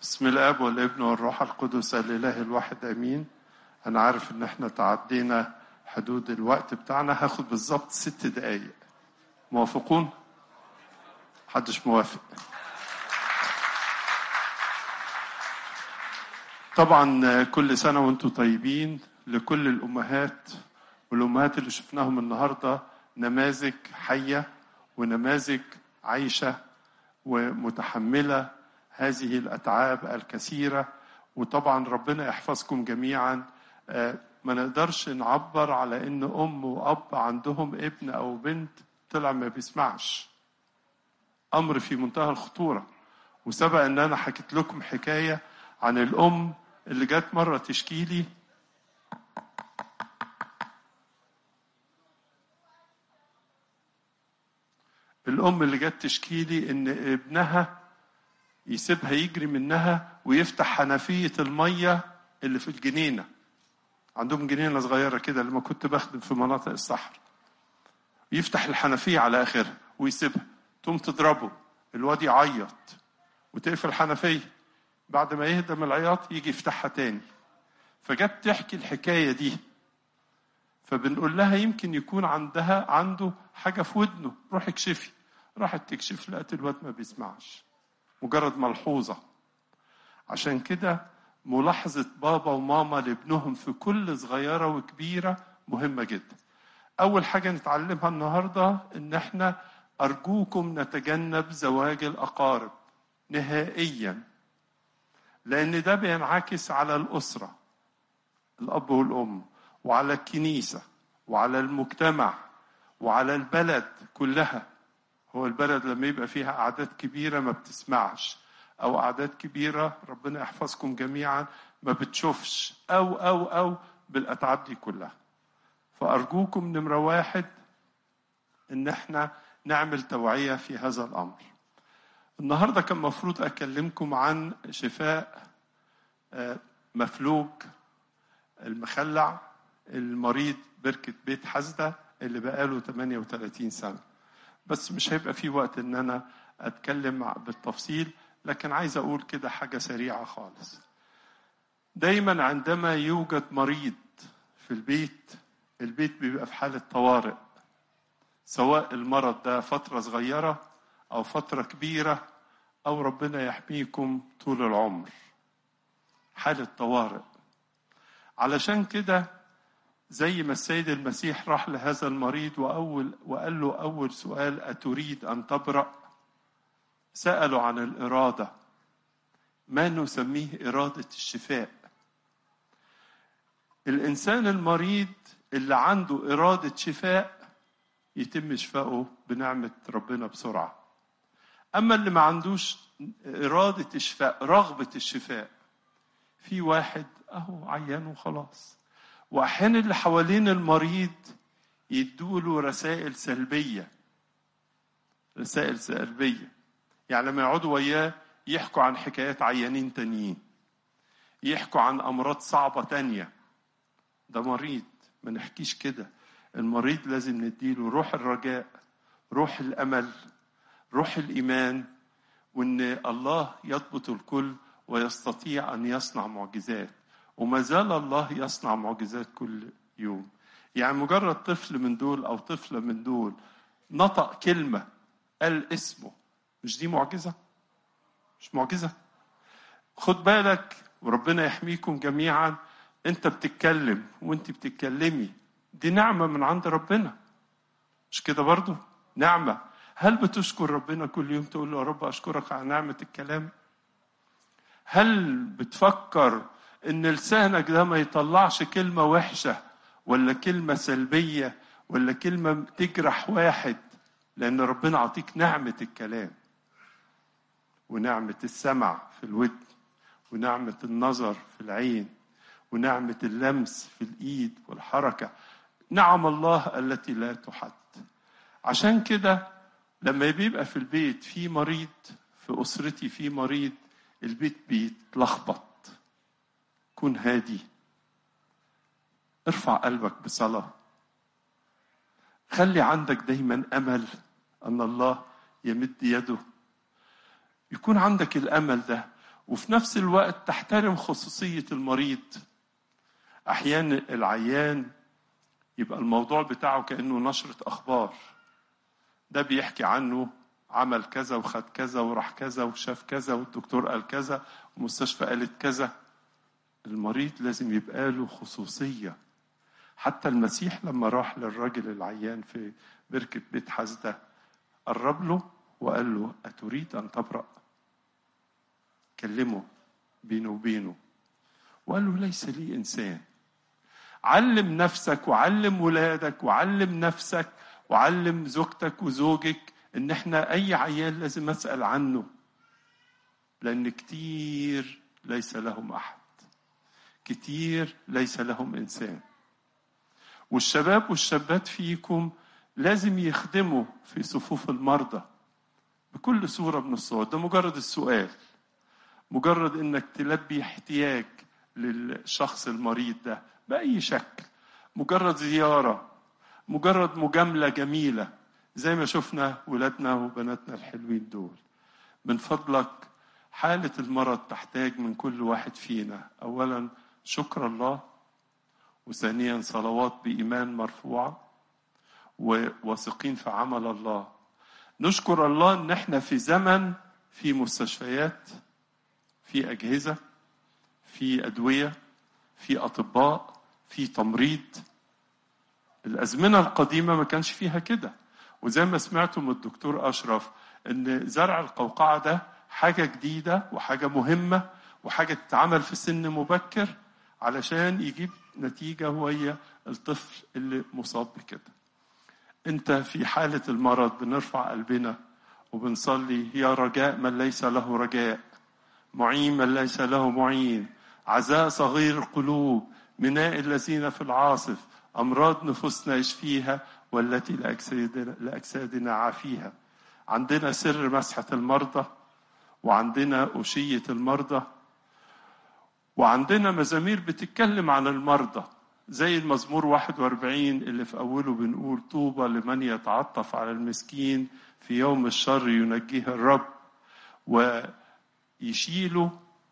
بسم الاب والابن والروح القدس الاله الواحد امين انا عارف ان احنا تعدينا حدود الوقت بتاعنا هاخد بالظبط ست دقايق موافقون محدش موافق طبعا كل سنه وانتم طيبين لكل الامهات والامهات اللي شفناهم النهارده نماذج حيه ونماذج عايشه ومتحمله هذه الاتعاب الكثيره وطبعا ربنا يحفظكم جميعا ما نقدرش نعبر على ان ام واب عندهم ابن او بنت طلع ما بيسمعش امر في منتهى الخطوره وسبق ان انا حكيت لكم حكايه عن الام اللي جت مره تشكي لي الام اللي جت تشكي لي ان ابنها يسيبها يجري منها ويفتح حنفيه الميه اللي في الجنينه عندهم جنينه صغيره كده لما كنت بخدم في مناطق الصحراء يفتح الحنفيه على اخرها ويسيبها تقوم تضربه الواد يعيط وتقفل الحنفيه بعد ما يهدى من العياط يجي يفتحها تاني فجت تحكي الحكايه دي فبنقول لها يمكن يكون عندها عنده حاجه في ودنه روحي اكشفي راحت تكشف لقت الواد ما بيسمعش مجرد ملحوظه عشان كده ملاحظه بابا وماما لابنهم في كل صغيره وكبيره مهمه جدا اول حاجه نتعلمها النهارده ان احنا ارجوكم نتجنب زواج الاقارب نهائيا لان ده بينعكس على الاسره الاب والام وعلى الكنيسه وعلى المجتمع وعلى البلد كلها هو البلد لما يبقى فيها اعداد كبيره ما بتسمعش او اعداد كبيره ربنا يحفظكم جميعا ما بتشوفش او او او بالاتعاب دي كلها فارجوكم نمره واحد ان احنا نعمل توعيه في هذا الامر النهارده كان المفروض اكلمكم عن شفاء مفلوج المخلع المريض بركة بيت حزدة اللي بقاله 38 سنة بس مش هيبقى في وقت ان انا اتكلم بالتفصيل لكن عايز اقول كده حاجة سريعة خالص دايما عندما يوجد مريض في البيت البيت بيبقى في حالة طوارئ سواء المرض ده فترة صغيرة أو فترة كبيرة أو ربنا يحميكم طول العمر حالة طوارئ علشان كده زي ما السيد المسيح راح لهذا المريض وأول وقال له أول سؤال أتريد أن تبرأ سألوا عن الإرادة ما نسميه إرادة الشفاء الإنسان المريض اللي عنده إرادة شفاء يتم شفائه بنعمة ربنا بسرعة أما اللي ما عندوش إرادة الشفاء رغبة الشفاء في واحد أهو عيان وخلاص وأحيانا اللي حوالين المريض يدوله رسائل سلبية رسائل سلبية يعني لما يقعدوا وياه يحكوا عن حكايات عيانين تانيين يحكوا عن أمراض صعبة تانية ده مريض ما نحكيش كده المريض لازم نديله روح الرجاء روح الأمل روح الإيمان وإن الله يضبط الكل ويستطيع أن يصنع معجزات وما زال الله يصنع معجزات كل يوم يعني مجرد طفل من دول أو طفلة من دول نطق كلمة قال اسمه مش دي معجزة مش معجزة خد بالك وربنا يحميكم جميعا انت بتتكلم وانت بتتكلمي دي نعمة من عند ربنا مش كده برضو نعمة هل بتشكر ربنا كل يوم تقول له يا رب أشكرك على نعمة الكلام هل بتفكر ان لسانك ده ما يطلعش كلمة وحشة ولا كلمة سلبية ولا كلمة تجرح واحد لأن ربنا عطيك نعمة الكلام ونعمة السمع في الودن ونعمة النظر في العين ونعمة اللمس في الإيد والحركة نعم الله التي لا تحد عشان كده لما بيبقى في البيت في مريض في أسرتي في مريض البيت بيتلخبط كن هادي ارفع قلبك بصلاة خلي عندك دايما أمل أن الله يمد يده يكون عندك الأمل ده وفي نفس الوقت تحترم خصوصية المريض أحيانا العيان يبقى الموضوع بتاعه كأنه نشرة أخبار ده بيحكي عنه عمل كذا وخد كذا وراح كذا وشاف كذا والدكتور قال كذا والمستشفى قالت كذا المريض لازم يبقى له خصوصية حتى المسيح لما راح للراجل العيان في بركة بيت حزدة قرب له وقال له أتريد أن تبرأ كلمه بينه وبينه وقال له ليس لي إنسان علم نفسك وعلم ولادك وعلم نفسك وعلم زوجتك وزوجك ان احنا اي عيال لازم اسال عنه لان كتير ليس لهم احد كتير ليس لهم انسان والشباب والشابات فيكم لازم يخدموا في صفوف المرضى بكل صوره من الصور ده مجرد السؤال مجرد انك تلبي احتياج للشخص المريض ده باي شكل مجرد زياره مجرد مجامله جميله زي ما شفنا ولادنا وبناتنا الحلوين دول من فضلك حالة المرض تحتاج من كل واحد فينا أولا شكر الله وثانيا صلوات بإيمان مرفوعة وواثقين في عمل الله نشكر الله ان احنا في زمن في مستشفيات في اجهزه في ادويه في اطباء في تمريض الازمنه القديمه ما كانش فيها كده وزي ما سمعتوا من الدكتور اشرف ان زرع القوقعه ده حاجه جديده وحاجه مهمه وحاجه تتعمل في سن مبكر علشان يجيب نتيجه وهي الطفل اللي مصاب بكده انت في حاله المرض بنرفع قلبنا وبنصلي يا رجاء من ليس له رجاء معين من ليس له معين عزاء صغير القلوب مناء الذين في العاصف أمراض نفوسنا يشفيها والتي لأجسادنا, لأجسادنا عافيها عندنا سر مسحة المرضى وعندنا أشية المرضى وعندنا مزامير بتتكلم عن المرضى زي المزمور 41 اللي في أوله بنقول طوبى لمن يتعطف على المسكين في يوم الشر ينجيه الرب ويشيله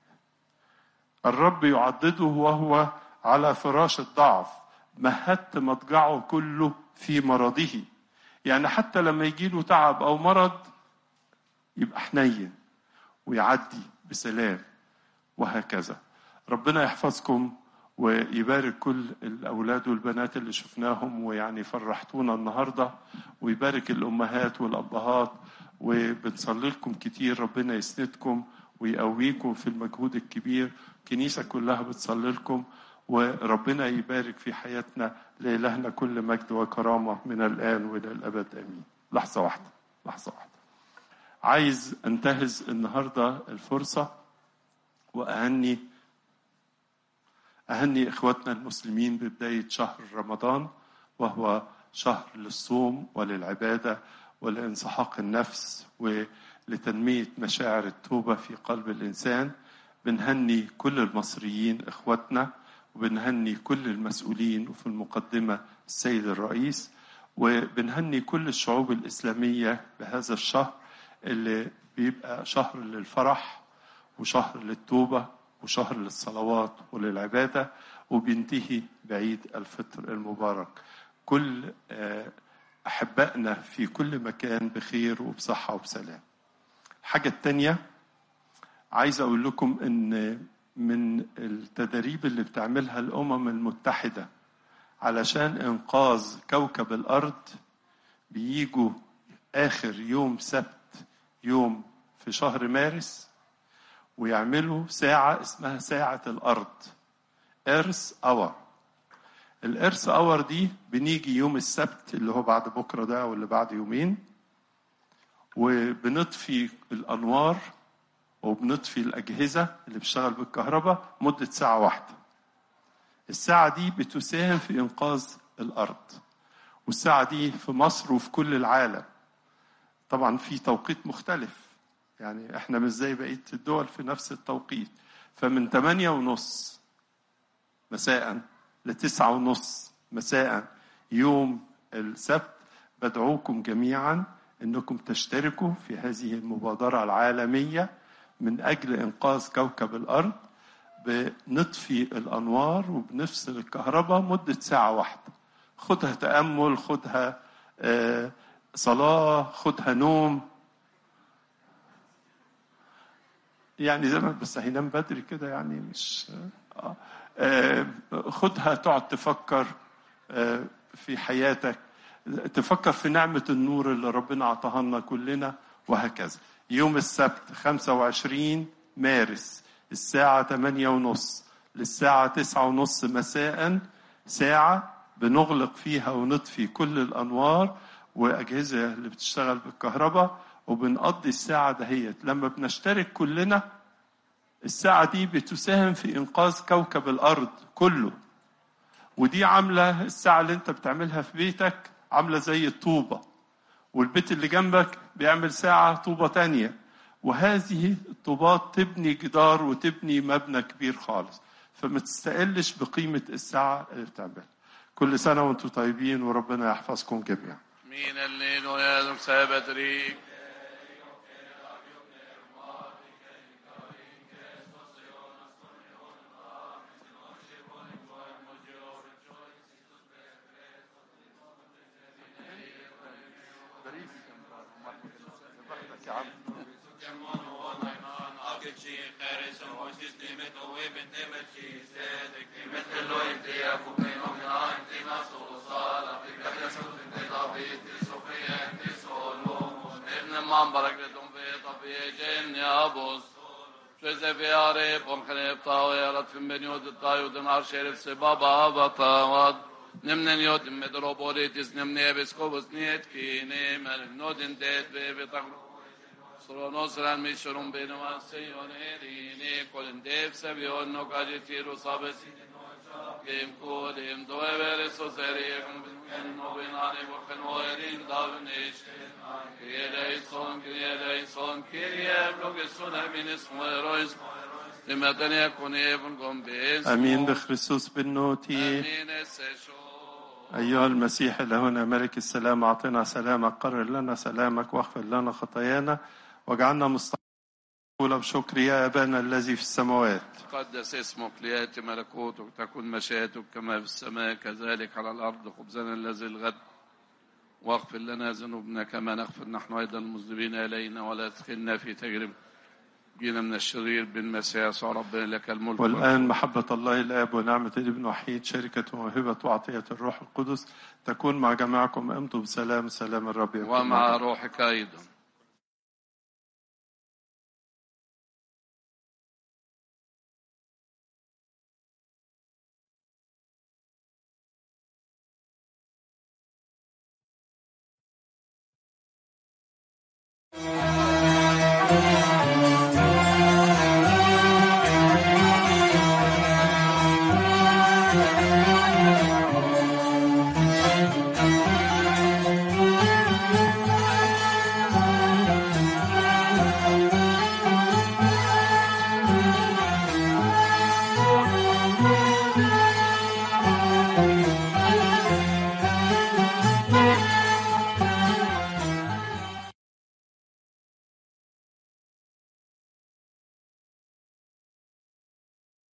الرب يعضده وهو على فراش الضعف مهدت مضجعه كله في مرضه يعني حتى لما يجيله تعب أو مرض يبقى حنين ويعدي بسلام وهكذا ربنا يحفظكم ويبارك كل الأولاد والبنات اللي شفناهم ويعني فرحتونا النهاردة ويبارك الأمهات والأبهات وبنصلي لكم كتير ربنا يسندكم ويقويكم في المجهود الكبير الكنيسة كلها بتصلي لكم وربنا يبارك في حياتنا لإلهنا كل مجد وكرامة من الآن وإلى الأبد آمين لحظة واحدة لحظة واحدة عايز أنتهز النهاردة الفرصة وأهني أهني إخواتنا المسلمين ببداية شهر رمضان وهو شهر للصوم وللعبادة ولانسحاق النفس ولتنمية مشاعر التوبة في قلب الإنسان بنهني كل المصريين إخواتنا وبنهني كل المسؤولين وفي المقدمة السيد الرئيس وبنهني كل الشعوب الإسلامية بهذا الشهر اللي بيبقى شهر للفرح وشهر للتوبة وشهر للصلوات وللعبادة وبينتهي بعيد الفطر المبارك كل أحبائنا في كل مكان بخير وبصحة وبسلام الحاجة التانية عايز أقول لكم إن من التدريب اللي بتعملها الأمم المتحدة علشان إنقاذ كوكب الأرض بيجوا آخر يوم سبت يوم في شهر مارس ويعملوا ساعة اسمها ساعة الأرض إرث أور الإرث أور دي بنيجي يوم السبت اللي هو بعد بكرة ده واللي بعد يومين وبنطفي الأنوار وبنطفي الأجهزة اللي بتشتغل بالكهرباء مدة ساعة واحدة الساعة دي بتساهم في إنقاذ الأرض والساعة دي في مصر وفي كل العالم طبعا في توقيت مختلف يعني احنا مش زي بقية الدول في نفس التوقيت فمن 8 ونص مساء لتسعة ونص مساء يوم السبت بدعوكم جميعا انكم تشتركوا في هذه المبادرة العالمية من أجل إنقاذ كوكب الأرض بنطفي الأنوار وبنفصل الكهرباء مدة ساعة واحدة خدها تأمل خدها آه، صلاة خدها نوم يعني زي ما بس هينام بدري كده يعني مش آه. آه، خدها تقعد تفكر آه، في حياتك تفكر في نعمة النور اللي ربنا أعطاها لنا كلنا وهكذا يوم السبت 25 مارس الساعة 8 ونص للساعة 9 ونص مساء ساعة بنغلق فيها ونطفي كل الأنوار وأجهزة اللي بتشتغل بالكهرباء وبنقضي الساعة دهيت لما بنشترك كلنا الساعة دي بتساهم في إنقاذ كوكب الأرض كله ودي عاملة الساعة اللي أنت بتعملها في بيتك عاملة زي الطوبة والبيت اللي جنبك بيعمل ساعة طوبة تانية وهذه الطوبات تبني جدار وتبني مبنى كبير خالص فما تستقلش بقيمة الساعة اللي بتعملها كل سنة وانتم طيبين وربنا يحفظكم جميعا Min الليل ويا سابت ريك ابن من بركتهم في طبيعين يا بوس شوزة في عريب ومخنب طاويرة في بنيود الطايود نار شرف سبابا بطاوات نمن نيوت مدروبوليتس نمن بسكوبس نيت كيني مل نودن ديت بيبي تقلو سرونوس ران ميشرون بينما سيون إيريني كولن ديف سبيون نوكاجي تيرو سابسي Kim kodim doever so seriekum no binani boken oerin davnish Kieleison, kieleison, kirie blogesun eminis moerois لمدن يكون ابن قم باسمه أمين بخريستوس بالنوتي أمين السشو أيها المسيح اللي هنا ملك السلام أعطنا سلامك قرر لنا سلامك واغفر لنا خطايانا واجعلنا مستقبلا بشكر يا أبانا الذي في السماوات قدس اسمك لياتي ملكوتك تكن مشيئتك كما في السماء كذلك على الارض خبزنا الذي الغد واغفر لنا ذنوبنا كما نغفر نحن ايضا المذنبين الينا ولا تدخلنا في تجربه جينا من الشرير بالمسيح يسوع ربنا لك الملك والآن محبة الله الآب ونعمة الابن وحيد شركة وموهبة وعطية الروح القدس تكون مع جميعكم امضوا بسلام سلام الرب يكون ومع معكم. روحك ايضا Thank